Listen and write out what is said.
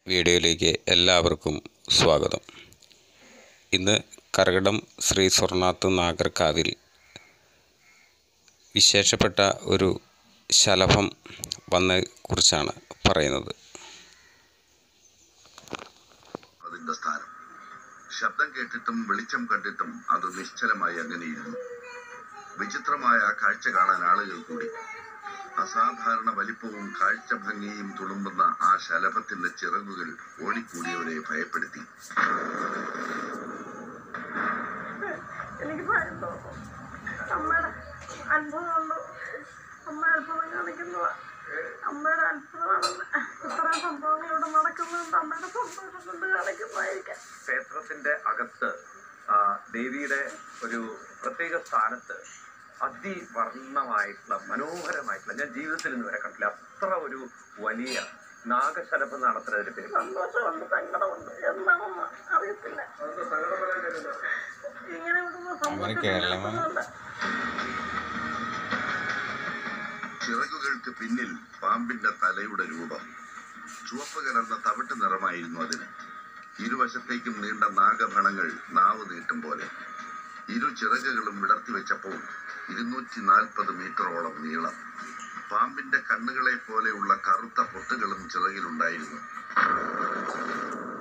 വീഡിയോയിലേക്ക് എല്ലാവർക്കും സ്വാഗതം ഇന്ന് കരകടം ശ്രീ സ്വർണാത്ത് നാഗർകാവിൽ വിശേഷപ്പെട്ട ഒരു ശലഭം വന്നതിനെക്കുറിച്ചാണ് പറയുന്നത് അതിന്റെ സ്ഥാനം ശബ്ദം കേട്ടിട്ടും വെളിച്ചം കണ്ടിട്ടും അത് നിശ്ചലമായി അങ്ങനെയിരുന്നു വിചിത്രമായ ആ കാഴ്ച കാണാൻ ആളുകൾ കൂടി അസാധാരണ വലിപ്പവും കാഴ്ച ഭംഗിയും തുളുമ്പുന്ന ആ ശലഭത്തിന്റെ ചിറകുകൾ ഓടിക്കൂടിയവരെ ഭയപ്പെടുത്തി എനിക്ക് ഭയം തോന്നും അമ്മയുടെ അത്ഭുതം കൊണ്ട് അമ്മ അത്ഭുതം കാണിക്കുന്നതാ അമ്മയുടെ അത്ഭുതമാണെന്ന് ഇത്രയും സംഭവങ്ങൾ ഇവിടെ നടക്കുന്നുണ്ട് അമ്മയുടെ സന്തോഷം കൊണ്ട് കാണിക്കുന്നതായിരിക്കാം ക്ഷേത്രത്തിന്റെ അകത്ത് ആ, ദേവിയുടെ ഒരു പ്രത്യേക സ്ഥാനത്ത് അതിവർണ്ണമായിട്ടുള്ള മനോഹരമായിട്ടുള്ള ഞാൻ ജീവിതത്തിൽ നിന്ന് വരെ കണ്ടില്ല അത്ര ഒരു വലിയ നാഗശലഭം എന്നാണ് അത്ര ഒരു പേര് സന്തോഷമുണ്ട് സങ്കടമുണ്ട് എന്താണെന്ന് അറിയത്തില്ല ഇങ്ങനെ വിടുന്ന സന്തോഷം ചിറകുകൾക്ക് പിന്നിൽ പാമ്പിന്റെ തലയുടെ രൂപം ചുവപ്പ് കലർന്ന തവിട്ട് നിറമായിരുന്നു അതിന് ഇരുവശത്തേക്കും നീണ്ട നാഗഭണങ്ങൾ നാവ് നീട്ടും പോലെ ഇരു ചിറകുകളും വിടർത്തി വെച്ചപ്പോൾ ഇരുന്നൂറ്റി നാൽപ്പത് മീറ്ററോളം നീളം പാമ്പിന്റെ കണ്ണുകളെ പോലെയുള്ള കറുത്ത പൊട്ടുകളും ചിറകിലുണ്ടായിരുന്നു